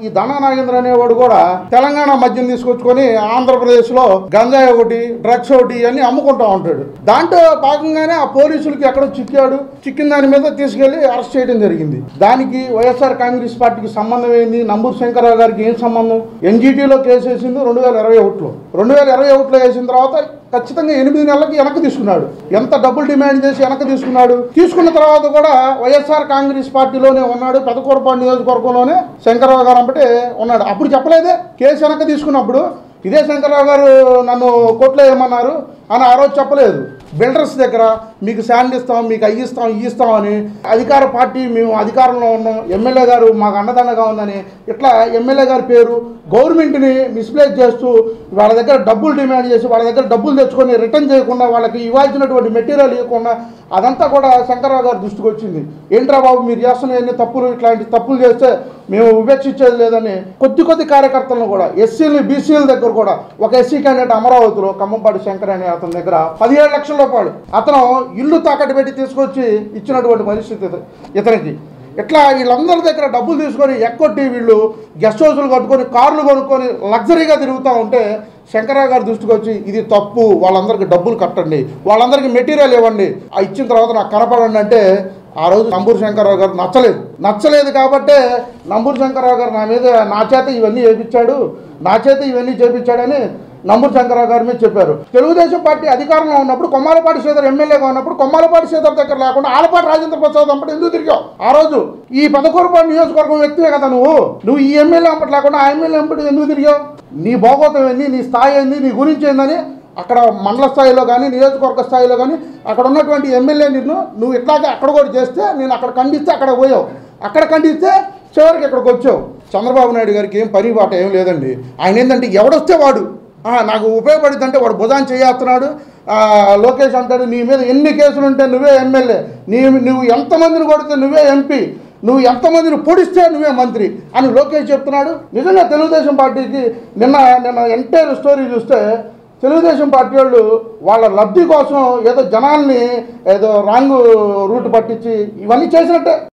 ఈ ధనా నాగేంద్ర అనేవాడు కూడా తెలంగాణ మద్యం తీసుకొచ్చుకొని ఆంధ్రప్రదేశ్ లో గంజాయి ఒకటి డ్రగ్స్ ఒకటి అన్ని అమ్ముకుంటా ఉంటాడు దాంట్లో భాగంగానే ఆ పోలీసులకి ఎక్కడో చిక్కాడు చిక్కిన దాని మీద తీసుకెళ్లి అరెస్ట్ చేయడం జరిగింది దానికి వైఎస్ఆర్ కాంగ్రెస్ పార్టీకి సంబంధం ఏంది నంబూరు శంకరరావు గారికి ఏం సంబంధం ఎన్జీటీలో కేసు వేసింది రెండు వేల ఇరవై ఒకటిలో రెండు వేల ఇరవై ఒకటిలో వేసిన తర్వాత ఖచ్చితంగా ఎనిమిది నెలలకి వెనక్కి తీసుకున్నాడు ఎంత డబ్బులు డిమాండ్ చేసి వెనక్కి తీసుకున్నాడు తీసుకున్న తర్వాత కూడా వైఎస్ఆర్ కాంగ్రెస్ పార్టీలోనే ఉన్నాడు పెదకూరపాడు నియోజకవర్గంలోనే శంకరరావు గారు అంటే ఉన్నాడు అప్పుడు చెప్పలేదే కేసు వెనక్కి తీసుకున్నప్పుడు ఇదే శంకరరావు గారు నన్ను కోర్టులో ఏమన్నారు అని ఆ రోజు చెప్పలేదు బిల్డర్స్ దగ్గర మీకు శాండ్ ఇస్తాం మీకు అయ్యి ఇస్తాం ఇవి ఇస్తాం అని అధికార పార్టీ మేము అధికారంలో ఉన్నాం ఎమ్మెల్యే గారు మాకు అండదండగా ఉందని ఇట్లా ఎమ్మెల్యే గారి పేరు గవర్నమెంట్ని మిస్ప్లేస్ చేస్తూ వాళ్ళ దగ్గర డబ్బులు డిమాండ్ చేసి వాళ్ళ దగ్గర డబ్బులు తెచ్చుకొని రిటర్న్ చేయకుండా వాళ్ళకి ఇవ్వాల్సినటువంటి మెటీరియల్ ఇవ్వకుండా అదంతా కూడా శంకరరావు గారి దృష్టికి వచ్చింది ఏంట్రా బాబు మీరు చేస్తున్న ఎన్ని తప్పులు ఇట్లాంటి తప్పులు చేస్తే మేము ఉపేక్షించేది లేదని కొద్ది కొద్ది కార్యకర్తలను కూడా ఎస్సీలు బీసీల దగ్గర కూడా ఒక ఎస్సీ క్యాండిడేట్ అమరావతిలో ఖమ్మంపాటి శంకర్ అనే అతని దగ్గర పదిహేడు లక్షల రూపాయలు అతను ఇల్లు తాకట్టు పెట్టి తీసుకొచ్చి ఇచ్చినటువంటి పరిస్థితి ఇత- ఇతనికి ఇట్లా వీళ్ళందరి దగ్గర డబ్బులు తీసుకొని ఎక్కొట్టి వీళ్ళు గెస్ట్ హౌస్లు కట్టుకొని కార్లు కొనుక్కొని లగ్జరీగా తిరుగుతూ ఉంటే శంకరరావు గారి దృష్టికి వచ్చి ఇది తప్పు వాళ్ళందరికీ డబ్బులు కట్టండి వాళ్ళందరికీ మెటీరియల్ ఇవ్వండి ఆ ఇచ్చిన తర్వాత నాకు కనపడండి అంటే ఆ రోజు నంబూరు శంకరరావు గారు నచ్చలేదు నచ్చలేదు కాబట్టే నంబూరు శంకరరావు గారు నా మీద నా చేత ఇవన్నీ చేపించాడు నా చేత ఇవన్నీ చేపించాడని నంబూరు శంకరరావు గారి మీద చెప్పారు తెలుగుదేశం పార్టీ అధికారంలో ఉన్నప్పుడు కొమ్మాలపాటి శ్రీధర్ ఎమ్మెల్యేగా ఉన్నప్పుడు కొమ్మాలపాటి శ్రీధర్ దగ్గర లేకుండా ఆలపాటి రాజేంద్ర ప్రసాద్ అంపటి ఎందుకు తిరిగావు ఆ రోజు ఈ పదకూరుపాటి నియోజకవర్గం వ్యక్తివే కదా నువ్వు నువ్వు ఈ ఎమ్మెల్యే అంపటి లేకుండా ఆ ఎమ్మెల్యే అంపటి ఎందుకు తిరిగావు నీ భౌగోతం ఏంది నీ స్థాయి ఏంది నీ గురించి ఏందని అక్కడ మండల స్థాయిలో కానీ నియోజకవర్గ స్థాయిలో కానీ అక్కడ ఉన్నటువంటి ఎమ్మెల్యే నిన్ను నువ్వు ఇట్లాగే అక్కడ కూడా చేస్తే నేను అక్కడ ఖండిస్తే అక్కడ పోయావు అక్కడ ఖండిస్తే చివరికి ఇక్కడికి వచ్చావు చంద్రబాబు నాయుడు గారికి ఏం పని బాట ఏం లేదండి ఆయన ఏంటంటే ఎవడొస్తే వాడు ఆ, నాకు ఉపయోగపడిద్దంటే వాడు భుజాన్ని చేస్తున్నాడు లోకేష్ అంటాడు నీ మీద ఎన్ని కేసులు ఉంటే నువ్వే ఎమ్మెల్యే నీ నువ్వు ఎంతమందిని కొడితే నువ్వే ఎంపీ నువ్వు ఎంతమందిని పొడిస్తే నువ్వే మంత్రి అని లోకేష్ చెప్తున్నాడు నిజంగా తెలుగుదేశం పార్టీకి నిన్న నిన్న ఎంటైర్ స్టోరీ చూస్తే తెలుగుదేశం పార్టీ వాళ్ళు వాళ్ళ లబ్ధి కోసం ఏదో జనాల్ని ఏదో రాంగ్ రూట్ పట్టించి ఇవన్నీ చేసినట్టే